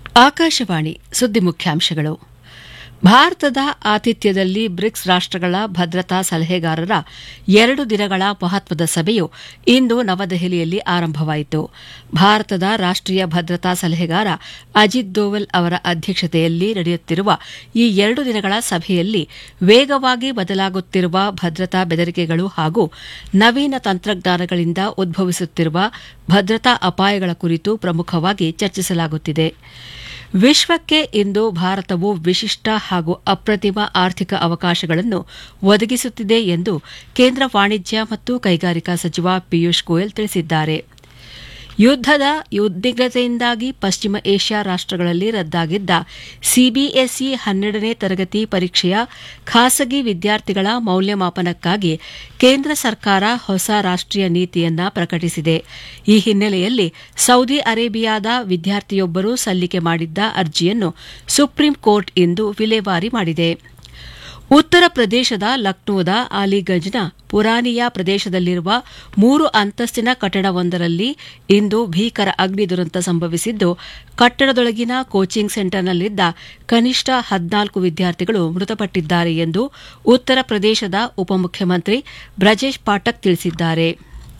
ಆಕಾಶವಾಣಿ ಸುದ್ದಿ ಮುಖ್ಯಾಂಶಗಳು ಭಾರತದ ಆತಿಥ್ಯದಲ್ಲಿ ಬ್ರಿಕ್ಸ್ ರಾಷ್ಟಗಳ ಭದ್ರತಾ ಸಲಹೆಗಾರರ ಎರಡು ದಿನಗಳ ಮಹತ್ವದ ಸಭೆಯು ಇಂದು ನವದೆಹಲಿಯಲ್ಲಿ ಆರಂಭವಾಯಿತು ಭಾರತದ ರಾಷ್ಟೀಯ ಭದ್ರತಾ ಸಲಹೆಗಾರ ಅಜಿತ್ ದೋವಲ್ ಅವರ ಅಧ್ಯಕ್ಷತೆಯಲ್ಲಿ ನಡೆಯುತ್ತಿರುವ ಈ ಎರಡು ದಿನಗಳ ಸಭೆಯಲ್ಲಿ ವೇಗವಾಗಿ ಬದಲಾಗುತ್ತಿರುವ ಭದ್ರತಾ ಬೆದರಿಕೆಗಳು ಹಾಗೂ ನವೀನ ತಂತ್ರಜ್ಞಾನಗಳಿಂದ ಉದ್ಭವಿಸುತ್ತಿರುವ ಭದ್ರತಾ ಅಪಾಯಗಳ ಕುರಿತು ಪ್ರಮುಖವಾಗಿ ಚರ್ಚಿಸಲಾಗುತ್ತಿದೆ ವಿಶ್ವಕ್ಕೆ ಇಂದು ಭಾರತವು ವಿಶಿಷ್ಟ ಹಾಗೂ ಅಪ್ರತಿಮ ಆರ್ಥಿಕ ಅವಕಾಶಗಳನ್ನು ಒದಗಿಸುತ್ತಿದೆ ಎಂದು ಕೇಂದ್ರ ವಾಣಿಜ್ಯ ಮತ್ತು ಕೈಗಾರಿಕಾ ಸಚಿವ ಪಿಯೂಷ್ ಗೋಯಲ್ ತಿಳಿಸಿದ್ದಾರೆ ಯುದ್ದದ ಉದ್ವಿಗ್ನತೆಯಿಂದಾಗಿ ಪಶ್ಚಿಮ ಏಷ್ಯಾ ರಾಷ್ಟಗಳಲ್ಲಿ ರದ್ದಾಗಿದ್ದ ಸಿಬಿಎಸ್ಇ ಹನ್ನೆರಡನೇ ತರಗತಿ ಪರೀಕ್ಷೆಯ ಖಾಸಗಿ ವಿದ್ಯಾರ್ಥಿಗಳ ಮೌಲ್ಯಮಾಪನಕ್ಕಾಗಿ ಕೇಂದ್ರ ಸರ್ಕಾರ ಹೊಸ ರಾಷ್ಟೀಯ ನೀತಿಯನ್ನ ಪ್ರಕಟಿಸಿದೆ ಈ ಹಿನ್ನೆಲೆಯಲ್ಲಿ ಸೌದಿ ಅರೇಬಿಯಾದ ವಿದ್ಯಾರ್ಥಿಯೊಬ್ಬರು ಸಲ್ಲಿಕೆ ಮಾಡಿದ್ದ ಅರ್ಜಿಯನ್ನು ಸುಪ್ರೀಂ ಕೋರ್ಟ್ ಇಂದು ವಿಲೇವಾರಿ ಮಾಡಿದೆ ಉತ್ತರ ಪ್ರದೇಶದ ಲಕ್ನೋದ ಅಲಿಗಂಜ್ನ ಪುರಾನಿಯಾ ಪ್ರದೇಶದಲ್ಲಿರುವ ಮೂರು ಅಂತಸ್ತಿನ ಕಟ್ಟಡವೊಂದರಲ್ಲಿ ಇಂದು ಭೀಕರ ಅಗ್ನಿ ದುರಂತ ಸಂಭವಿಸಿದ್ದು ಕಟ್ಟಡದೊಳಗಿನ ಕೋಚಿಂಗ್ ಸೆಂಟರ್ನಲ್ಲಿದ್ದ ಕನಿಷ್ಠ ಹದಿನಾಲ್ಕು ವಿದ್ಯಾರ್ಥಿಗಳು ಮೃತಪಟ್ಟಿದ್ದಾರೆ ಎಂದು ಉತ್ತರ ಪ್ರದೇಶದ ಉಪಮುಖ್ಯಮಂತ್ರಿ ಬ್ರಜೇಶ್ ಪಾಠಕ್ ತಿಳಿಸಿದ್ದಾರೆ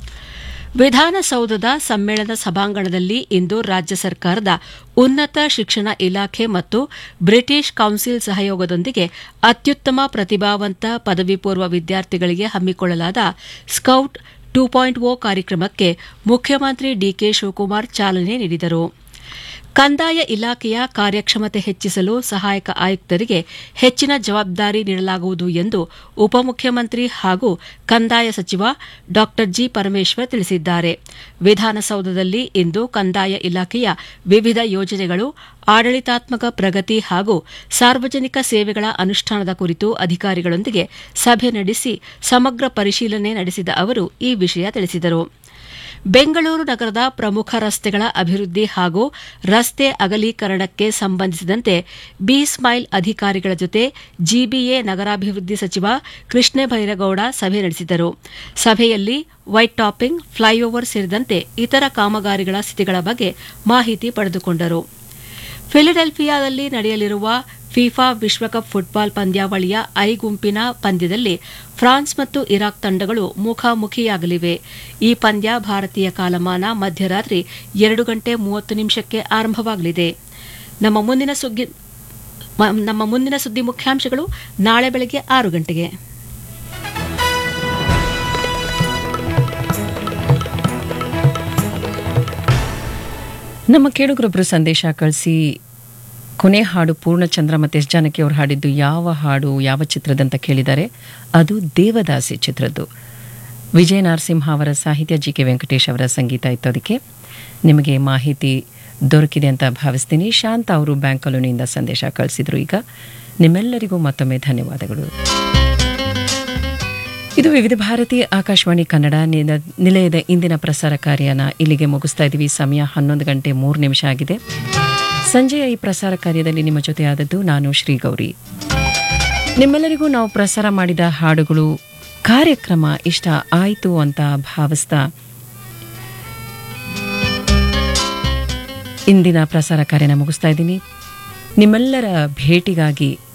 ವಿಧಾನಸೌಧದ ಸಮ್ಮೇಳನ ಸಭಾಂಗಣದಲ್ಲಿ ಇಂದು ರಾಜ್ಯ ಸರ್ಕಾರದ ಉನ್ನತ ಶಿಕ್ಷಣ ಇಲಾಖೆ ಮತ್ತು ಬ್ರಿಟಿಷ್ ಕೌನ್ಸಿಲ್ ಸಹಯೋಗದೊಂದಿಗೆ ಅತ್ಯುತ್ತಮ ಪ್ರತಿಭಾವಂತ ಪದವಿ ಪೂರ್ವ ವಿದ್ಯಾರ್ಥಿಗಳಿಗೆ ಹಮ್ಮಿಕೊಳ್ಳಲಾದ ಸ್ಕೌಟ್ ಟೂ ಪಾಯಿಂಟ್ ಓ ಕಾರ್ಯಕ್ರಮಕ್ಕೆ ಮುಖ್ಯಮಂತ್ರಿ ಡಿಕೆ ಶಿವಕುಮಾರ್ ಚಾಲನೆ ನೀಡಿದರು ಕಂದಾಯ ಇಲಾಖೆಯ ಕಾರ್ಯಕ್ಷಮತೆ ಹೆಚ್ಚಿಸಲು ಸಹಾಯಕ ಆಯುಕ್ತರಿಗೆ ಹೆಚ್ಚಿನ ಜವಾಬ್ದಾರಿ ನೀಡಲಾಗುವುದು ಎಂದು ಉಪಮುಖ್ಯಮಂತ್ರಿ ಹಾಗೂ ಕಂದಾಯ ಸಚಿವ ಡಾ ಜಿ ಪರಮೇಶ್ವರ್ ತಿಳಿಸಿದ್ದಾರೆ ವಿಧಾನಸೌಧದಲ್ಲಿ ಇಂದು ಕಂದಾಯ ಇಲಾಖೆಯ ವಿವಿಧ ಯೋಜನೆಗಳು ಆಡಳಿತಾತ್ಮಕ ಪ್ರಗತಿ ಹಾಗೂ ಸಾರ್ವಜನಿಕ ಸೇವೆಗಳ ಅನುಷ್ಠಾನದ ಕುರಿತು ಅಧಿಕಾರಿಗಳೊಂದಿಗೆ ಸಭೆ ನಡೆಸಿ ಸಮಗ್ರ ಪರಿಶೀಲನೆ ನಡೆಸಿದ ಅವರು ಈ ವಿಷಯ ತಿಳಿಸಿದರು ಬೆಂಗಳೂರು ನಗರದ ಪ್ರಮುಖ ರಸ್ತೆಗಳ ಅಭಿವೃದ್ಧಿ ಹಾಗೂ ರಸ್ತೆ ಅಗಲೀಕರಣಕ್ಕೆ ಸಂಬಂಧಿಸಿದಂತೆ ಬಿ ಸ್ಮೈಲ್ ಅಧಿಕಾರಿಗಳ ಜೊತೆ ಜಿಬಿಎ ನಗರಾಭಿವೃದ್ಧಿ ಸಚಿವ ಕೃಷ್ಣ ಭೈರಗೌಡ ಸಭೆ ನಡೆಸಿದರು ಸಭೆಯಲ್ಲಿ ವೈಟ್ ಟಾಪಿಂಗ್ ಫ್ಲೈಓವರ್ ಸೇರಿದಂತೆ ಇತರ ಕಾಮಗಾರಿಗಳ ಸ್ಥಿತಿಗಳ ಬಗ್ಗೆ ಮಾಹಿತಿ ಪಡೆದುಕೊಂಡರು ಫಿಲಿಡೆಲ್ಫಿಯಾದಲ್ಲಿ ನಡೆಯಲಿರುವ ಫಿಫಾ ವಿಶ್ವಕಪ್ ಫುಟ್ಬಾಲ್ ಪಂದ್ಯಾವಳಿಯ ಐ ಗುಂಪಿನ ಪಂದ್ಯದಲ್ಲಿ ಫ್ರಾನ್ಸ್ ಮತ್ತು ಇರಾಕ್ ತಂಡಗಳು ಮುಖಾಮುಖಿಯಾಗಲಿವೆ ಈ ಪಂದ್ಯ ಭಾರತೀಯ ಕಾಲಮಾನ ಮಧ್ಯರಾತ್ರಿ ಎರಡು ಗಂಟೆ ಮೂವತ್ತು ನಿಮಿಷಕ್ಕೆ ಆರಂಭವಾಗಲಿದೆ ನಮ್ಮ ಮುಂದಿನ ಸುಗ್ಗಿ ನಮ್ಮ ಮುಂದಿನ ಸುದ್ದಿ ಮುಖ್ಯಾಂಶಗಳು ನಾಳೆ ಬೆಳಗ್ಗೆ ಆರು ಗಂಟೆಗೆ ನಮ್ಮ ಕೇಳುಗರೊಬ್ಬರು ಸಂದೇಶ ಕಳಿಸಿ ಕೊನೆ ಹಾಡು ಪೂರ್ಣಚಂದ್ರ ಮತ್ತು ಎಸ್ ಜಾನಕಿ ಅವರು ಹಾಡಿದ್ದು ಯಾವ ಹಾಡು ಯಾವ ಚಿತ್ರದಂತ ಕೇಳಿದ್ದಾರೆ ಅದು ದೇವದಾಸಿ ಚಿತ್ರದ್ದು ವಿಜಯ ನರಸಿಂಹ ಅವರ ಸಾಹಿತ್ಯ ಜಿ ಕೆ ವೆಂಕಟೇಶ್ ಅವರ ಸಂಗೀತ ಇತ್ತು ಅದಕ್ಕೆ ನಿಮಗೆ ಮಾಹಿತಿ ದೊರಕಿದೆ ಅಂತ ಭಾವಿಸ್ತೀನಿ ಶಾಂತ ಅವರು ಬ್ಯಾಂಕ್ ಕಾಲೋನಿಯಿಂದ ಸಂದೇಶ ಕಳಿಸಿದ್ರು ಈಗ ನಿಮ್ಮೆಲ್ಲರಿಗೂ ಮತ್ತೊಮ್ಮೆ ಧನ್ಯವಾದಗಳು ಇದು ವಿವಿಧ ಭಾರತಿ ಆಕಾಶವಾಣಿ ಕನ್ನಡ ನಿಲಯದ ಇಂದಿನ ಪ್ರಸಾರ ಕಾರ್ಯನ ಇಲ್ಲಿಗೆ ಮುಗಿಸ್ತಾ ಇದ್ದೀವಿ ಸಮಯ ಹನ್ನೊಂದು ಗಂಟೆ ಮೂರು ನಿಮಿಷ ಆಗಿದೆ ಸಂಜೆಯ ಈ ಪ್ರಸಾರ ಕಾರ್ಯದಲ್ಲಿ ನಿಮ್ಮ ಜೊತೆ ಆದದ್ದು ನಾನು ಶ್ರೀಗೌರಿ ನಿಮ್ಮೆಲ್ಲರಿಗೂ ನಾವು ಪ್ರಸಾರ ಮಾಡಿದ ಹಾಡುಗಳು ಕಾರ್ಯಕ್ರಮ ಇಷ್ಟ ಆಯಿತು ಅಂತ ಭಾವಿಸ್ತಾ ಇಂದಿನ ಪ್ರಸಾರ ಕಾರ್ಯನ ಮುಗಿಸ್ತಾ ಇದ್ದೀನಿ ನಿಮ್ಮೆಲ್ಲರ ಭೇಟಿಗಾಗಿ